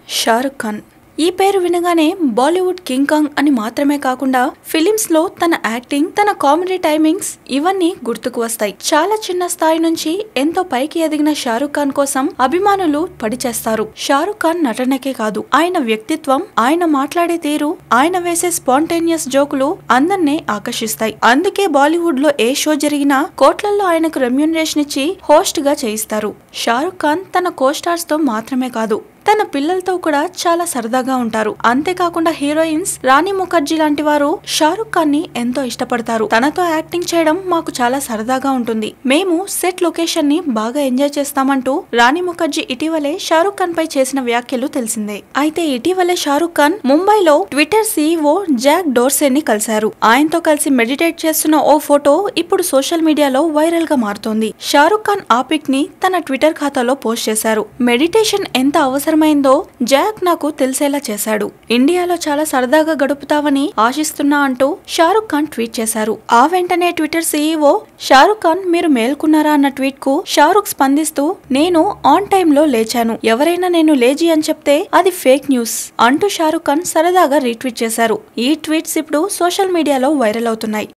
షారుఖ్ ఖాన్ ఈ పేరు వినగానే బాలీవుడ్ కింగ్ కాంగ్ అని మాత్రమే కాకుండా ఫిలిమ్స్ లో తన యాక్టింగ్ తన కామెడీ టైమింగ్స్ ఇవన్నీ గుర్తుకు వస్తాయి చాలా చిన్న స్థాయి నుంచి ఎంతో పైకి ఎదిగిన షారుఖ్ ఖాన్ కోసం అభిమానులు పడిచేస్తారు షారుఖ్ ఖాన్ నటనకే కాదు ఆయన వ్యక్తిత్వం ఆయన మాట్లాడే తీరు ఆయన వేసే స్పాంటేనియస్ జోకులు అందరినీ ఆకర్షిస్తాయి అందుకే బాలీవుడ్ లో ఏ షో జరిగినా కోట్లల్లో ఆయనకు రెమ్యూనరేషన్ ఇచ్చి హోస్ట్ గా చేయిస్తారు షారుఖ్ ఖాన్ తన కోస్టార్స్ తో మాత్రమే కాదు తన పిల్లలతో కూడా చాలా సరదాగా ఉంటారు అంతేకాకుండా హీరోయిన్స్ రాణి ముఖర్జీ లాంటి వారు షారుఖ్ ఖాన్ ని ఎంతో ఇష్టపడతారు తనతో యాక్టింగ్ చేయడం మాకు చాలా సరదాగా ఉంటుంది మేము సెట్ లొకేషన్ ని బాగా ఎంజాయ్ చేస్తామంటూ రాణి ముఖర్జీ ఇటీవలే షారుఖ్ ఖాన్ పై చేసిన వ్యాఖ్యలు తెలిసిందే అయితే ఇటీవలే షారుఖ్ ఖాన్ ముంబైలో ట్విట్టర్ సీఈఓ జాక్ డోర్సే ని కలిశారు ఆయనతో కలిసి మెడిటేట్ చేస్తున్న ఓ ఫోటో ఇప్పుడు సోషల్ మీడియాలో వైరల్ గా మారుతోంది షారుఖ్ ఖాన్ ఆ పిక్ ని తన ట్విట్టర్ ఖాతాలో పోస్ట్ చేశారు మెడిటేషన్ ఎంత అవసరమైందో జాక్ నాకు తెలిసేలా చేశాడు ఇండియాలో చాలా సరదాగా గడుపుతావని ఆశిస్తున్నా అంటూ షారుఖ్ ఖాన్ ట్వీట్ చేశారు ఆ వెంటనే ట్విట్టర్ సీఈఓ షారుఖ్ ఖాన్ మీరు మేల్కొన్నారా అన్న ట్వీట్ కు షారుఖ్ స్పందిస్తూ నేను ఆన్ టైమ్ లో లేచాను ఎవరైనా నేను లేజీ అని చెప్తే అది ఫేక్ న్యూస్ అంటూ షారుఖ్ ఖాన్ సరదాగా రీట్వీట్ చేశారు ఈ ట్వీట్స్ ఇప్పుడు సోషల్ మీడియాలో వైరల్ అవుతున్నాయి